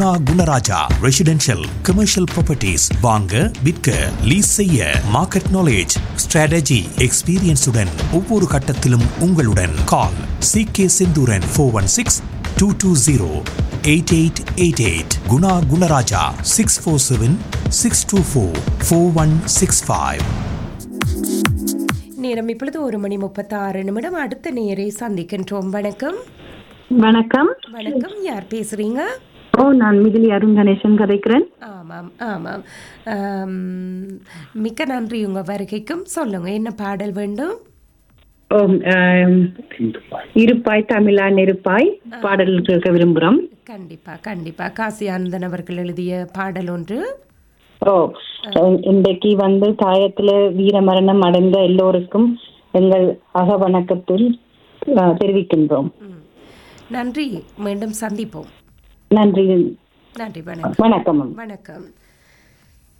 Gunaraja residential commercial properties வாங்க விற்க lease செய்ய மார்க்கெட் நாலேஜ் ஸ்ட்ராட்டஜி எக்ஸ்பீரியன்ஸுடன் ஒவ்வொரு கட்டத்திலும் உங்களுடன் call C K Senthuran four one six two two zero eight eight eight eight Guna Gunaraja six four seven six two four four one six five நேரம் இப்பொழுது ஒரு மணி முப்பத்தாறு நிமிடம் அடுத்த நேரை சந்திக்கின்றோம் வணக்கம் வணக்கம் வணக்கம் யார் பேசுறீங்க ஓ நான் மிகிலி அருண் கணேசன் கதைக்கிறேன் ஆமாம் ஆமாம் ஆம், மிக்க நன்றி உங்க வருகைக்கும் சொல்லுங்க என்ன பாடல் வேண்டும் ஓம், ஆம், இருப்பாய் தமிழா நெருப்பாய் பாடல் கேட்க விரும்புகிறோம் கண்டிப்பா கண்டிப்பா காசி ஆனந்தன் அவர்கள் எழுதிய பாடல் ஒன்று ஓ இ- இன்றைக்கு வந்து தாயத்துல வீர மரணம் அடைந்த எல்லோருக்கும் எங்கள் அக வணக்கத்தில் ஆ, தெரிவிக்கின்றோம் ம். நன்றி மீண்டும் சந்திப்போம் நன்றி நன்றி வணக்கம் வணக்கம் வணக்கம்